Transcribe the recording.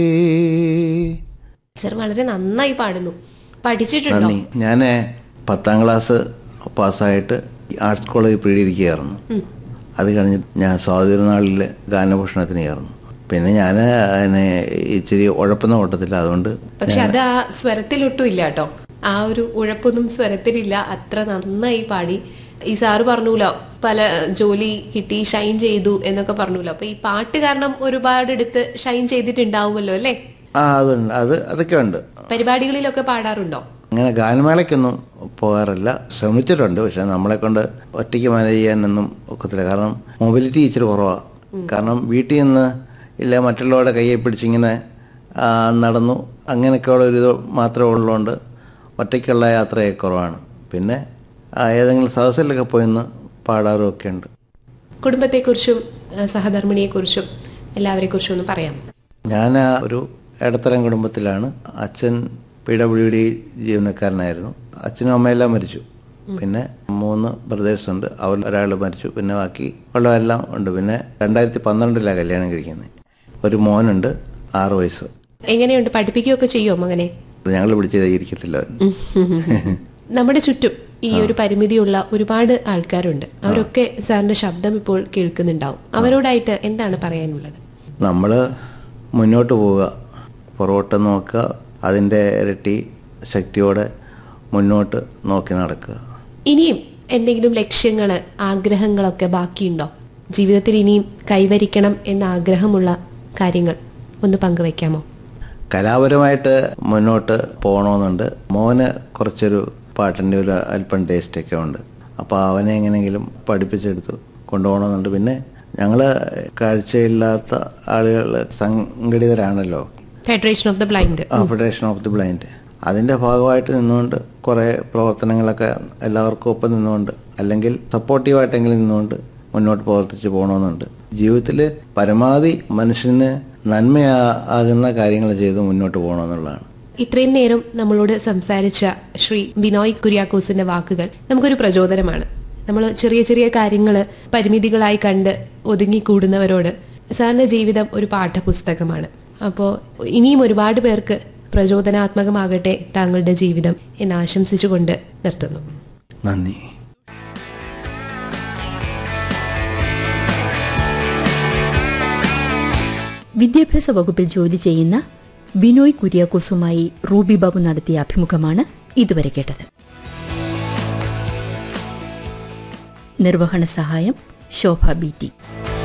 Sir വളരെ നന്നായി പാടുന്നു പഠിച്ചിട്ടുണ്ടോ നന്ദി ഞാൻ പത്താം ക്ലാസ് പാസ്സായിട്ട് ആർട്സ് കോളേജിൽ പ്രീഡിയിരിക്കുകയായിരുന്നു അത് കഴിഞ്ഞ് ഞാൻ സ്വാതിരുനാളിൽ ഗാനഭൂഷണത്തിന് ചേർന്നു പിന്നെ ഞാൻ അതിനെ ഇച്ചിരി ഉഴപ്പുന്ന ഓട്ടത്തില്ല അതുകൊണ്ട് പക്ഷെ അത് ആ സ്വരത്തിലൊട്ടും ഇല്ല കേട്ടോ ആ ഒരു ഉഴപ്പൊന്നും സ്വരത്തിലില്ല അത്ര നന്നായി പാടി ഈ സാറ് പറഞ്ഞൂലോ പല ജോലി കിട്ടി ഷൈൻ ചെയ്തു എന്നൊക്കെ പറഞ്ഞൂലോ അപ്പൊ ഈ പാട്ട് കാരണം ഒരുപാട് എടുത്ത് ഷൈൻ ചെയ്തിട്ടുണ്ടാവുമല്ലോ അല്ലേ ആ അതുണ്ട് അത് അതൊക്കെ ഉണ്ട് പരിപാടികളിലൊക്കെ പാടാറുണ്ടോ അങ്ങനെ ഗാനമേളയ്ക്കൊന്നും പോകാറില്ല ശ്രമിച്ചിട്ടുണ്ട് പക്ഷെ നമ്മളെ കൊണ്ട് ഒറ്റയ്ക്ക് മാനേജ് ചെയ്യാനൊന്നും ഒക്കത്തില്ല കാരണം മൊബിലിറ്റി ഇച്ചിരി കുറവാണ് കാരണം വീട്ടിൽ നിന്ന് ഇല്ല മറ്റുള്ളവരുടെ കയ്യെ പിടിച്ചിങ്ങനെ ആ, നടന്നു അങ്ങനെയൊക്കെയുള്ള ഒരു ഇത് മാത്രമേ ഉള്ളതുകൊണ്ട് ഒറ്റയ്ക്കുള്ള യാത്രയൊക്കെ കുറവാണ് പിന്നെ ആ, ഏതെങ്കിലും സദസ്സിലൊക്കെ പോയിന്ന് പാടാറും ഒക്കെ ഉണ്ട് കുടുംബത്തെക്കുറിച്ചും ആ, സഹധർമ്മിണിയെക്കുറിച്ചും എല്ലാവരെക്കുറിച്ചും ഒന്ന് പറയാം ഞാൻ ആ ഒരു ഇടത്തരം കുടുംബത്തിലാണ് അച്ഛൻ പി ഡബ്ല്യു ഡി ജീവനക്കാരനായിരുന്നു അച്ഛനും അമ്മയെല്ലാം മരിച്ചു പിന്നെ മൂന്ന് ബ്രദേഴ്സ് ഉണ്ട് അവർ ഒരാൾ മരിച്ചു പിന്നെ ബാക്കി ഉള്ളതെല്ലാം ഉണ്ട് പിന്നെ രണ്ടായിരത്തി പന്ത്രണ്ടിലാണ് കല്യാണം കഴിക്കുന്നത് ഒരു മോനുണ്ട് ആറ് വയസ്സ് എങ്ങനെയുണ്ട് പഠിപ്പിക്കുകയൊക്കെ ചെയ്യുമോ മകനെ ഞങ്ങൾ പിടിച്ച് ഇരിക്കത്തില്ല അവൻ. നമ്മുടെ ചുറ്റും ഈ ഒരു പരിമിതിയുള്ള ഒരുപാട് ആൾക്കാരുണ്ട് അവരൊക്കെ സാറിന്റെ ശബ്ദം ഇപ്പോൾ കേൾക്കുന്നുണ്ടാവും അവരോടായിട്ട് എന്താണ് പറയാനുള്ളത് നമ്മൾ മുന്നോട്ട് പോവുക പുറകോട്ട് നോക്കുക അതിൻ്റെ ഇരട്ടി ശക്തിയോടെ മുന്നോട്ട് നോക്കി നടക്കുക ഇനിയും എന്തെങ്കിലും ലക്ഷ്യങ്ങള് ആഗ്രഹങ്ങളൊക്കെ ബാക്കിയുണ്ടോ ജീവിതത്തിൽ ഇനിയും കൈവരിക്കണം എന്ന ആഗ്രഹമുള്ള കാര്യങ്ങൾ ഒന്ന് പങ്കുവെക്കാമോ കലാപരമായിട്ട് മുന്നോട്ട് പോകണമെന്നുണ്ട് മോന് കുറച്ചൊരു പാട്ടിൻ്റെ ഒരു അല്പം ടേസ്റ്റൊക്കെ ഉണ്ട് അപ്പോൾ അവനെ എങ്ങനെയെങ്കിലും പഠിപ്പിച്ചെടുത്ത് കൊണ്ടുപോകണമെന്നുണ്ട് പിന്നെ ഞങ്ങൾ കാഴ്ചയില്ലാത്ത ആളുകൾ സംഘടിതരാണല്ലോ ഫെഡറേഷൻ ഓഫ് ദ ബ്ലൈൻഡ് ആ ഫെഡറേഷൻ ഓഫ് ദി ബ്ലൈൻഡ് അതിൻ്റെ ഭാഗമായിട്ട് നിന്നുകൊണ്ട് കുറേ പ്രവർത്തനങ്ങളൊക്കെ എല്ലാവർക്കും ഒപ്പം നിന്നുകൊണ്ട് അല്ലെങ്കിൽ സപ്പോർട്ടീവായിട്ടെങ്കിലും നിന്നുകൊണ്ട് മുന്നോട്ട് പ്രവർത്തിച്ച് പോകണമെന്നുണ്ട് ജീവിതത്തിൽ പരമാവധി മനുഷ്യന് നന്മയാകുന്ന കാര്യങ്ങൾ ചെയ്ത് മുന്നോട്ട് പോകണമെന്നുള്ളതാണ് ഇത്രയും നേരം നമ്മളോട് സംസാരിച്ച ശ്രീ ബിനോയ് കുര്യാക്കോസിന്റെ വാക്കുകൾ നമുക്കൊരു പ്രചോദനമാണ് നമ്മൾ ചെറിയ ചെറിയ കാര്യങ്ങൾ പരിമിതികളായി കണ്ട് ഒതുങ്ങിക്കൂടുന്നവരോട് സാറിന്റെ ജീവിതം ഒരു പാഠപുസ്തകമാണ് അപ്പോൾ ഇനിയും ഒരുപാട് പേർക്ക് പ്രചോദനാത്മകമാകട്ടെ താങ്കളുടെ ജീവിതം എന്ന് ആശംസിച്ചുകൊണ്ട് നിർത്തുന്നു നന്ദി വിദ്യാഭ്യാസ വകുപ്പിൽ ജോലി ചെയ്യുന്ന ബിനോയ് കുര്യാക്കോസുമായി റൂബി ബാബു നടത്തിയ അഭിമുഖമാണ് ഇതുവരെ കേട്ടത് നിർവഹണ സഹായം ശോഭ ബി ടി